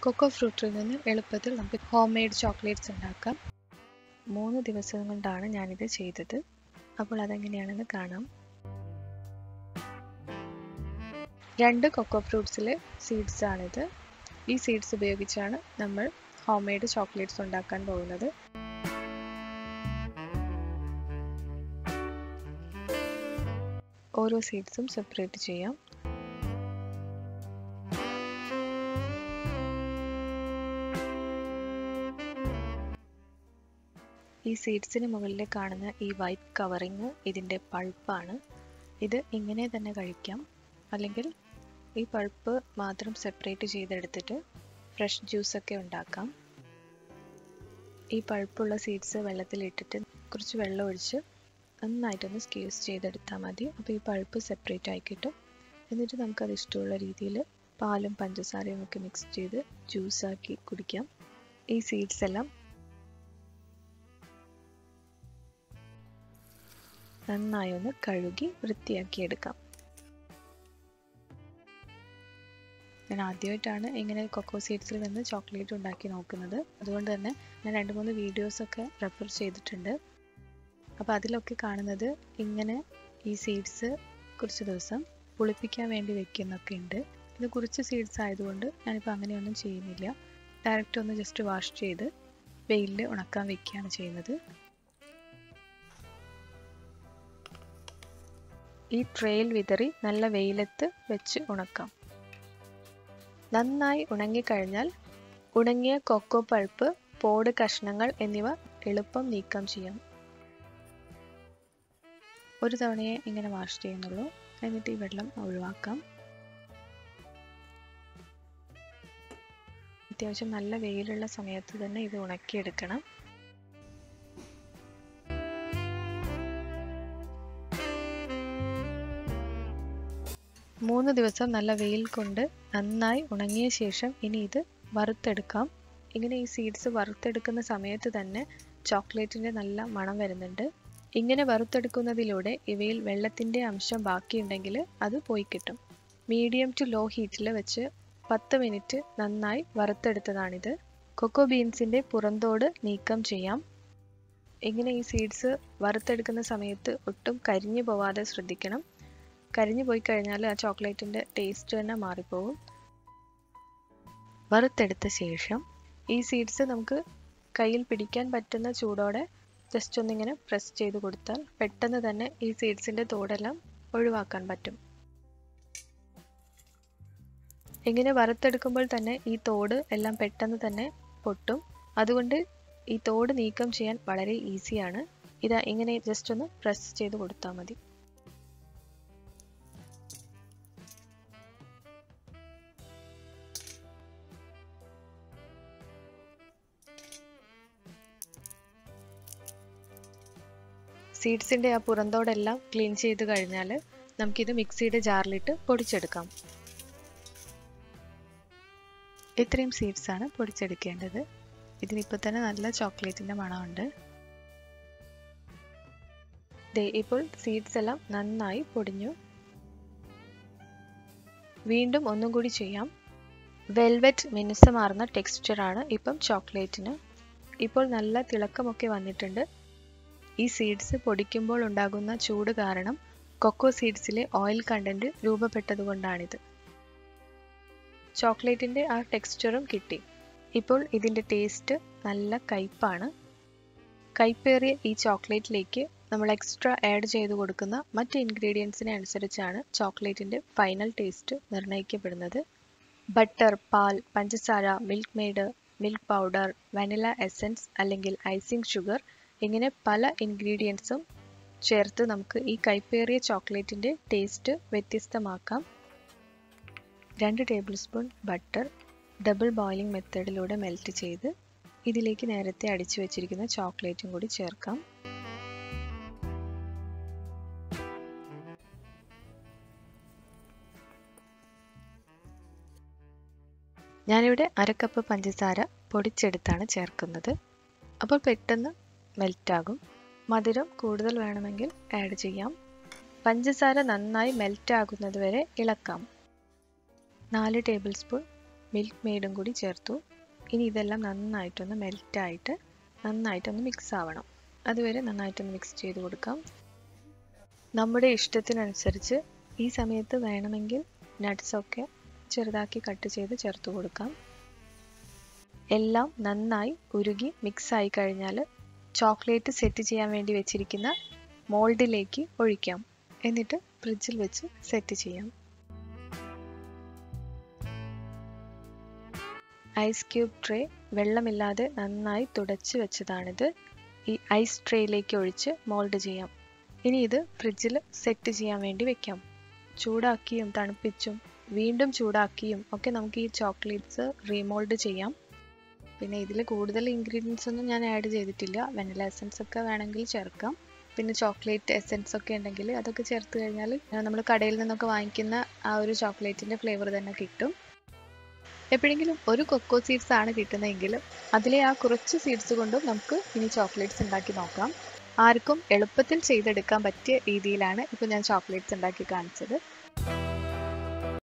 cocoa ഫ്രൂട്ടിൽ നിന്ന് എളുപ്പത്തിൽ നമുക്ക് ഹോം മെയ്ഡ് ചോക്ലേറ്റ്സ് ഉണ്ടാക്കാം മൂന്ന് ദിവസം കൊണ്ടാണ് ഞാനിത് ചെയ്തത് അപ്പോൾ അതെങ്ങനെയാണെന്ന് കാണാം രണ്ട് കൊക്കോ ഫ്രൂട്ട്സിലെ സീഡ്സ് ആണിത് ഈ സീഡ്സ് ഉപയോഗിച്ചാണ് നമ്മൾ ഹോം മെയ്ഡ് ചോക്ലേറ്റ്സ് ഉണ്ടാക്കാൻ പോകുന്നത് ഓരോ സീഡ്സും സെപ്പറേറ്റ് ചെയ്യാം ഈ സീഡ്സിന് മുകളിൽ കാണുന്ന ഈ വൈറ്റ് കവറിങ് ഇതിൻ്റെ പൾപ്പാണ് ഇത് ഇങ്ങനെ തന്നെ കഴിക്കാം അല്ലെങ്കിൽ ഈ പൾപ്പ് മാത്രം സെപ്പറേറ്റ് ചെയ്തെടുത്തിട്ട് ഫ്രഷ് ജ്യൂസൊക്കെ ഉണ്ടാക്കാം ഈ പൾപ്പുള്ള സീഡ്സ് വെള്ളത്തിലിട്ടിട്ട് കുറച്ച് വെള്ളം ഒഴിച്ച് നന്നായിട്ടൊന്ന് സ്ക്യൂസ് ചെയ്തെടുത്താൽ മതി അപ്പോൾ ഈ പൾപ്പ് സെപ്പറേറ്റ് ആയി കിട്ടും എന്നിട്ട് നമുക്കത് ഇഷ്ടമുള്ള രീതിയിൽ പാലും പഞ്ചസാരയും ഒക്കെ മിക്സ് ചെയ്ത് ജ്യൂസാക്കി കുടിക്കാം ഈ സീഡ്സ് എല്ലാം നന്നായി ഒന്ന് കഴുകി വൃത്തിയാക്കി എടുക്കാം ഞാൻ ആദ്യമായിട്ടാണ് ഇങ്ങനെ കൊക്കോ സീഡ്സിൽ നിന്ന് ചോക്ലേറ്റ് ഉണ്ടാക്കി നോക്കുന്നത് അതുകൊണ്ട് തന്നെ ഞാൻ രണ്ട് മൂന്ന് വീഡിയോസൊക്കെ റെഫർ ചെയ്തിട്ടുണ്ട് അപ്പോൾ അതിലൊക്കെ കാണുന്നത് ഇങ്ങനെ ഈ സീഡ്സ് കുറച്ച് ദിവസം പുളിപ്പിക്കാൻ വേണ്ടി വെക്കുന്നൊക്കെ ഉണ്ട് ഇത് കുറച്ച് സീഡ്സ് ആയതുകൊണ്ട് ഞാനിപ്പോൾ അങ്ങനെയൊന്നും ചെയ്യുന്നില്ല ഡയറക്റ്റ് ഒന്ന് ജസ്റ്റ് വാഷ് ചെയ്ത് വെയിലിൽ ഉണക്കാൻ വെക്കുകയാണ് ചെയ്യുന്നത് ഈ ട്രെയിൽ വിതറി നല്ല വെയിലത്ത് വെച്ച് ഉണക്കാം നന്നായി ഉണങ്ങിക്കഴിഞ്ഞാൽ ഉണങ്ങിയ കൊക്കോ പൾപ്പ് പോട് കഷ്ണങ്ങൾ എന്നിവ എളുപ്പം നീക്കം ചെയ്യാം ഒരു തവണയെ ഇങ്ങനെ വാഷ് ചെയ്യുന്നുള്ളൂ എന്നിട്ട് ഈ വെള്ളം ഒഴിവാക്കാം അത്യാവശ്യം നല്ല വെയിലുള്ള സമയത്ത് തന്നെ ഇത് ഉണക്കിയെടുക്കണം മൂന്ന് ദിവസം നല്ല വെയിൽ കൊണ്ട് നന്നായി ഉണങ്ങിയ ശേഷം ഇനി ഇത് വറുത്തെടുക്കാം ഇങ്ങനെ ഈ സീഡ്സ് വറുത്തെടുക്കുന്ന സമയത്ത് തന്നെ ചോക്ലേറ്റിൻ്റെ നല്ല മണം വരുന്നുണ്ട് ഇങ്ങനെ വറുത്തെടുക്കുന്നതിലൂടെ ഇവയിൽ വെള്ളത്തിൻ്റെ അംശം ബാക്കിയുണ്ടെങ്കിൽ അത് പോയി കിട്ടും മീഡിയം ടു ലോ ഹീറ്റിൽ വെച്ച് പത്ത് മിനിറ്റ് നന്നായി വറുത്തെടുത്തതാണിത് കൊക്കോ ബീൻസിൻ്റെ പുറന്തോട് നീക്കം ചെയ്യാം ഇങ്ങനെ ഈ സീഡ്സ് വറുത്തെടുക്കുന്ന സമയത്ത് ഒട്ടും കരിഞ്ഞു പോവാതെ ശ്രദ്ധിക്കണം കരിഞ്ഞു പോയി കഴിഞ്ഞാൽ ആ ചോക്ലേറ്റിൻ്റെ ടേസ്റ്റ് തന്നെ മാറിപ്പോകും വറുത്തെടുത്ത ശേഷം ഈ സീഡ്സ് നമുക്ക് കയ്യിൽ പിടിക്കാൻ പറ്റുന്ന ചൂടോടെ ജസ്റ്റ് ഒന്നിങ്ങനെ പ്രസ് ചെയ്ത് കൊടുത്താൽ പെട്ടെന്ന് തന്നെ ഈ സീഡ്സിൻ്റെ തോടെല്ലാം ഒഴിവാക്കാൻ പറ്റും ഇങ്ങനെ വറുത്തെടുക്കുമ്പോൾ തന്നെ ഈ തോട് എല്ലാം പെട്ടെന്ന് തന്നെ പൊട്ടും അതുകൊണ്ട് ഈ തോട് നീക്കം ചെയ്യാൻ വളരെ ഈസിയാണ് ഇതാ ഇങ്ങനെ ജസ്റ്റ് ഒന്ന് പ്രസ് ചെയ്ത് കൊടുത്താൽ മതി സീഡ്സിൻ്റെ ആ പുറന്തോടെല്ലാം ക്ലീൻ ചെയ്ത് കഴിഞ്ഞാൽ നമുക്കിത് മിക്സിയുടെ ജാറിലിട്ട് പൊടിച്ചെടുക്കാം ഇത്രയും സീഡ്സാണ് പൊടിച്ചെടുക്കേണ്ടത് ഇതിനിപ്പോൾ തന്നെ നല്ല ചോക്ലേറ്റിൻ്റെ മണമുണ്ട് ദേ ഇപ്പോൾ സീഡ്സ് എല്ലാം നന്നായി പൊടിഞ്ഞു വീണ്ടും ഒന്നും കൂടി ചെയ്യാം വെൽവെറ്റ് മിനുസമാർന്ന ടെക്സ്ചറാണ് ഇപ്പം ചോക്ലേറ്റിന് ഇപ്പോൾ നല്ല തിളക്കമൊക്കെ വന്നിട്ടുണ്ട് ഈ സീഡ്സ് പൊടിക്കുമ്പോൾ ഉണ്ടാകുന്ന ചൂട് കാരണം കൊക്കോ സീഡ്സിലെ ഓയിൽ കണ്ടന്റ് രൂപപ്പെട്ടതുകൊണ്ടാണിത് ചോക്ലേറ്റിൻ്റെ ആ ടെക്സ്ചറും കിട്ടി ഇപ്പോൾ ഇതിൻ്റെ ടേസ്റ്റ് നല്ല കയ്പാണ് കയ്പേറിയ ഈ ചോക്ലേറ്റിലേക്ക് നമ്മൾ എക്സ്ട്രാ ആഡ് ചെയ്ത് കൊടുക്കുന്ന മറ്റ് ഇൻഗ്രീഡിയൻസിനെ അനുസരിച്ചാണ് ചോക്ലേറ്റിൻ്റെ ഫൈനൽ ടേസ്റ്റ് നിർണ്ണയിക്കപ്പെടുന്നത് ബട്ടർ പാൽ പഞ്ചസാര milk maid milk powder vanilla essence അല്ലെങ്കിൽ ഐസിങ് ഷുഗർ ഇങ്ങനെ പല ഇൻഗ്രീഡിയൻസും ചേർത്ത് നമുക്ക് ഈ കൈപ്പേറിയ ചോക്ലേറ്റിൻ്റെ ടേസ്റ്റ് വ്യത്യസ്തമാക്കാം രണ്ട് tablespoon butter double boiling മെത്തേഡിലൂടെ മെൽറ്റ് ചെയ്ത് ഇതിലേക്ക് നേരത്തെ അടിച്ചു വെച്ചിരിക്കുന്ന ചോക്ലേറ്റും കൂടി ചേർക്കാം ഞാനിവിടെ അരക്കപ്പ് പഞ്ചസാര പൊടിച്ചെടുത്താണ് ചേർക്കുന്നത് അപ്പോൾ പെട്ടെന്ന് മെൽറ്റാകും മധുരം കൂടുതൽ വേണമെങ്കിൽ ആഡ് ചെയ്യാം പഞ്ചസാര നന്നായി മെൽറ്റ് ആകുന്നത് വരെ ഇളക്കാം നാല് ടേബിൾ സ്പൂൺ മിൽക്ക് മെയ്ഡും കൂടി ചേർത്തു ഇനി ഇതെല്ലാം നന്നായിട്ടൊന്ന് മെൽറ്റായിട്ട് നന്നായിട്ടൊന്ന് മിക്സ് ആവണം അതുവരെ നന്നായിട്ടൊന്ന് മിക്സ് ചെയ്ത് കൊടുക്കാം നമ്മുടെ ഇഷ്ടത്തിനനുസരിച്ച് ഈ സമയത്ത് വേണമെങ്കിൽ നട്ട്സൊക്കെ ചെറുതാക്കി കട്ട് ചെയ്ത് ചേർത്ത് കൊടുക്കാം എല്ലാം നന്നായി ഉരുകി മിക്സ് ആയി കഴിഞ്ഞാൽ ചോക്ലേറ്റ് സെറ്റ് ചെയ്യാൻ വേണ്ടി വെച്ചിരിക്കുന്ന മോൾഡിലേക്ക് ഒഴിക്കാം എന്നിട്ട് ഫ്രിഡ്ജിൽ വെച്ച് സെറ്റ് ചെയ്യാം ഐസ് ക്യൂബ് ട്രേ വെള്ളമില്ലാതെ നന്നായി തുടച്ച് വെച്ചതാണിത് ഈ ഐസ് ട്രേയിലേക്ക് ഒഴിച്ച് മോൾഡ് ചെയ്യാം ഇനി ഇത് ഫ്രിഡ്ജിൽ സെറ്റ് ചെയ്യാൻ വേണ്ടി വെക്കാം ചൂടാക്കിയും തണുപ്പിച്ചും വീണ്ടും ചൂടാക്കിയും ഒക്കെ നമുക്ക് ഈ ചോക്ലേറ്റ്സ് റീമോൾഡ് ചെയ്യാം പിന്നെ ഇതിൽ കൂടുതൽ ഇൻഗ്രീഡിയൻസ് ഒന്നും ഞാൻ ആഡ് ചെയ്തിട്ടില്ല വെനില എസൻസ് ഒക്കെ വേണമെങ്കിൽ ചേർക്കാം പിന്നെ ചോക്ലേറ്റ് എസൻസ് ഒക്കെ ഉണ്ടെങ്കിൽ അതൊക്കെ ചേർത്ത് കഴിഞ്ഞാൽ നമ്മൾ കടയിൽ നിന്നൊക്കെ വാങ്ങിക്കുന്ന ആ ഒരു ചോക്ലേറ്റിൻ്റെ ഫ്ലേവർ തന്നെ കിട്ടും എപ്പോഴെങ്കിലും ഒരു കൊക്കോ സീഡ്സ് ആണ് കിട്ടുന്നതെങ്കിൽ അതിലെ ആ കുറച്ച് സീഡ്സ് കൊണ്ടും നമുക്ക് ഇനി ചോക്ലേറ്റ്സ് ഉണ്ടാക്കി നോക്കാം ആർക്കും എളുപ്പത്തിൽ ചെയ്തെടുക്കാൻ പറ്റിയ രീതിയിലാണ് ഇപ്പോൾ ഞാൻ ചോക്ലേറ്റ്സ് ഉണ്ടാക്കി കാണിച്ചത്